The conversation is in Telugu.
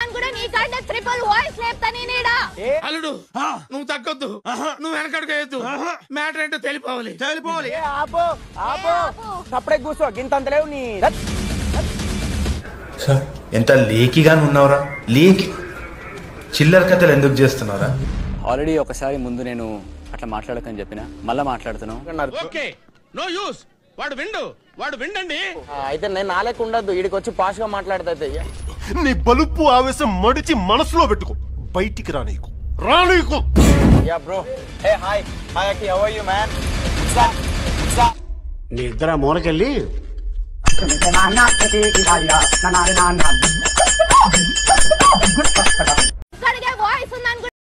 నేను కూడా నీకంటే ట్రిపుల్ వాయిస్ లేపుతా నేనేడా అల్లుడు నువ్వు తగ్గొద్దు నువ్వు వెనకడుగు మ్యాటర్ ఏంటో తెలిపోవాలి తెలిపోవాలి ఆపో ఆపో సపరేట్ కూర్చో గింతంత లేవు నీ సార్ ఎంత లేకిగా ఉన్నావురా లేకి చిల్లర కథలు ఎందుకు చేస్తున్నారా ఆల్రెడీ ఒకసారి ముందు నేను అట్లా మాట్లాడకని చెప్పిన మళ్ళీ మాట్లాడుతున్నావు ఓకే నో యూస్ వాడు విండు వాడు విండండి అయితే నేను నాలేక ఉండద్దు వీడికి వచ్చి పాష్ గా మాట్లాడతా నీ బలుపు ఆవేశం మడిచి మనసులో పెట్టుకో బయటికి రానీకు రానీకు ya bro hey hi hi అకి హౌ ఆర్ యు మ్యాన్ నీ ఇద్దరు ఆ మూలకెళ్ళి na na na na na na na